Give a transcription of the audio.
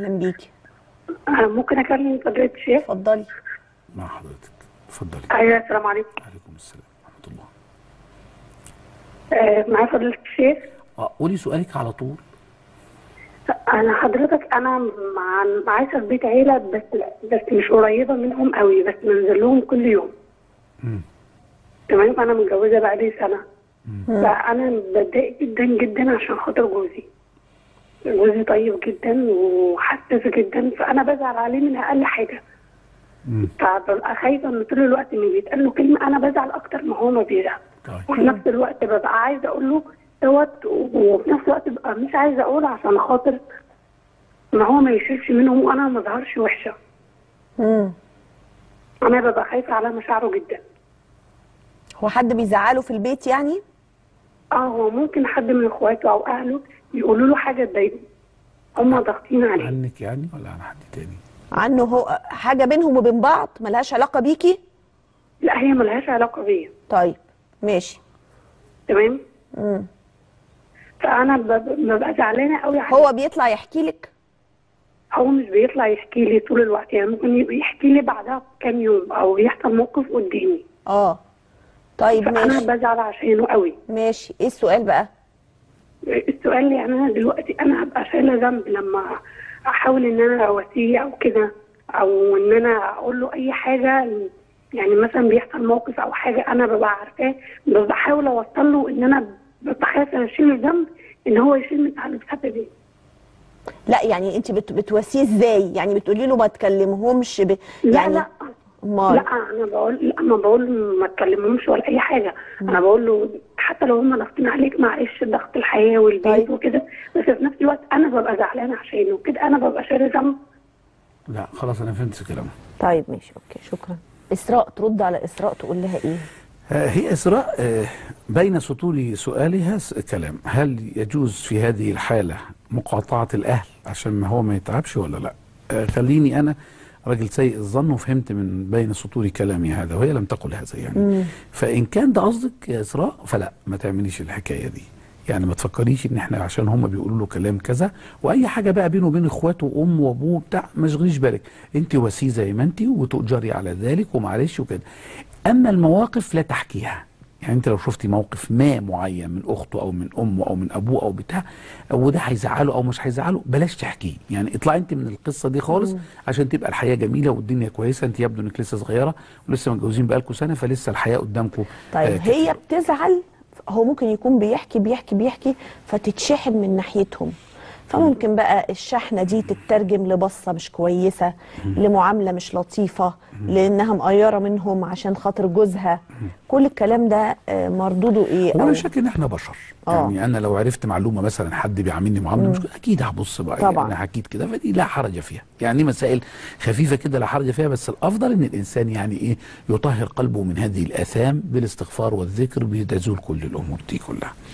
اهلا بيكي آه، ممكن اكلم فضيلة الشيخ؟ اتفضلي مع حضرتك اتفضلي ايوه السلام عليكم عليكم السلام ورحمه الله آه، معايا فضيلة الشيخ اه قولي سؤالك على طول انا حضرتك انا مع عايشه في بيت عيله بس بس مش قريبه منهم قوي بس بنزل لهم كل يوم مم. تمام انا متجوزه بقالي سنه فانا بتضايق جدا جدا عشان خاطر جوزي جوزي طيب جدا وحساس جدا فانا بزعل عليه من اقل حاجه مم. فببقى خايفه ان طول الوقت ان بيتقال له كلمه انا بزعل اكتر ما هو ما بيزعل طيب وفي نفس الوقت ببقى عايزه اقول له دوت وفي نفس الوقت ببقى مش عايزه اقول عشان خاطر ما هو ما يشيلش منهم وانا ما اظهرش وحشه امم انا ببقى خايفه على مشاعره جدا هو حد بيزعله في البيت يعني اه هو ممكن حد من اخواته او اهله يقولوا له حاجه تضايقه هم ضاغطين عليه عنك يعني ولا عن حد تاني عنه هو حاجه بينهم وبين بعض ملهاش علاقه بيكي لا هي ملهاش علاقه بيا طيب ماشي تمام امم فانا بب- ببقى زعلانه قوي عليه هو بيطلع يحكي لك هو مش بيطلع يحكي لي طول الوقت يعني ممكن يبقى يحكي لي بعدها بكام يوم او يحصل موقف قدامي اه طيب فانا ماشي بزعل عشانه قوي ماشي ايه السؤال بقى السؤال يعني انا دلوقتي انا هبقى شايله ذنب لما احاول ان انا اواسيه او كده او ان انا اقول له اي حاجه يعني مثلا بيحصل موقف او حاجه انا ببقى عارفاه ببقى بحاول اوصل له ان انا ببقى خايفه اشيل الذنب ان هو يشيل من على بسببي لا يعني انت بت... بتواسيه ازاي يعني بتقولي له ما تكلمهمش ب... لا يعني لا امال لا انا بقول لا ما بقول له ما تكلمهمش ولا اي حاجه انا بقول له حتى لو هم ضاغطين عليك معلش ضغط الحياه والبيت طيب. وكده بس في نفس الوقت انا ببقى زعلانه عشانه كده انا ببقى شايله ذنب لا خلاص انا فهمت كلامه طيب ماشي اوكي شكرا اسراء ترد على اسراء تقول لها ايه آه، هي إسراء آه، بين سطور سؤالها س- كلام هل يجوز في هذه الحالة مقاطعة الأهل عشان ما هو ما يتعبش ولا لا آه، خليني أنا راجل سيء الظن وفهمت من بين سطور كلامي هذا وهي لم تقل هذا يعني فإن كان ده قصدك يا إسراء فلا ما تعمليش الحكاية دي يعني ما تفكريش ان احنا عشان هم بيقولوا له كلام كذا واي حاجه بقى بينه وبين اخواته وام وابوه بتاع ما تشغليش بالك انت وسيه زي ما انت وتؤجري على ذلك ومعلش وكده اما المواقف لا تحكيها يعني انت لو شفتي موقف ما معين من اخته او من امه او من ابوه او بتاع وده هيزعله او مش هيزعله بلاش تحكيه يعني اطلعي انت من القصه دي خالص عشان تبقى الحياه جميله والدنيا كويسه انت يبدو انك لسه صغيره ولسه متجوزين بقالكم سنه فلسه الحياه قدامكم طيب آه، هي بتزعل هو ممكن يكون بيحكي بيحكي بيحكي فتتشحن من ناحيتهم فممكن بقى الشحنه دي تترجم لبصه مش كويسه لمعامله مش لطيفه لانها مقيره منهم عشان خاطر جوزها كل الكلام ده آه، مردوده ايه هو أو لا شك ان احنا بشر آه. يعني انا لو عرفت معلومه مثلا حد بيعاملني معامله مش اكيد هبص بقى طبعاً. يعني انا حكيت كده فدي لا حرج فيها يعني دي مسائل خفيفه كده لا حرج فيها بس الافضل ان الانسان يعني ايه يطهر قلبه من هذه الاثام بالاستغفار والذكر بتزول كل الامور دي كلها